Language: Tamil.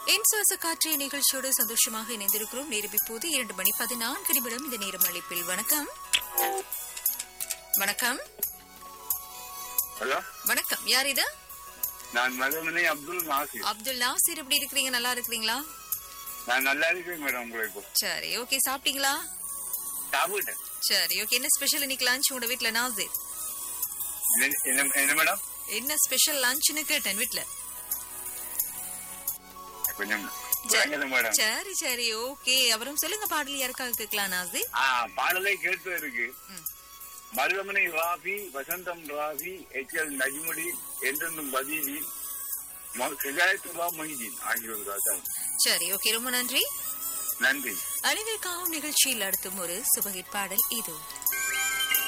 என் சுவாச காற்று நிகழ்ச்சியோடு சந்தோஷமாக இணைந்திருக்கிறோம் நேரம் இப்போது இரண்டு மணி பதினான்கு நிமிடம் இந்த நேரம் அழைப்பில் வணக்கம் வணக்கம் ஹலோ வணக்கம் யார் இது நான் மதமனை அப்துல் நாசிர் அப்துல் நாசிர் எப்படி இருக்கிறீங்க நல்லா இருக்கிறீங்களா நான் நல்லா இருக்கேன் மேடம் உங்களை இப்போ சரி ஓகே சாப்பிட்டீங்களா சாப்பிட்டேன் சரி ஓகே என்ன ஸ்பெஷல் இன்னைக்கு லஞ்ச் உங்க வீட்ல நாசிர் என்ன- என்ன என்ன மேடம் என்ன ஸ்பெஷல் லஞ்ச்னு கேட்டேன் வீட்ல கொஞ்சம் சரி. பயங்கர மேடம் சரி சரி ஓகே அப்புறம் சொல்லுங்க பாடல் யாருக்காக கேட்கலாம் நாசிர் ஆ பாடலை கேட்டு இருக்கு ம். மருதமனை ராஃபி வசந்தம் ராஃபி எச் எல் நஜ்முடி என்றென்றும் பதீதி ஹிதாயத்துல்லா மொஹிதீன் ஆகியோருக்காக சரி ஓகே ரொம்ப நன்றி நன்றி அனைவருக்காகவும் நிகழ்ச்சியில் அடுத்தும் ஒரு சுபகிட் பாடல் இது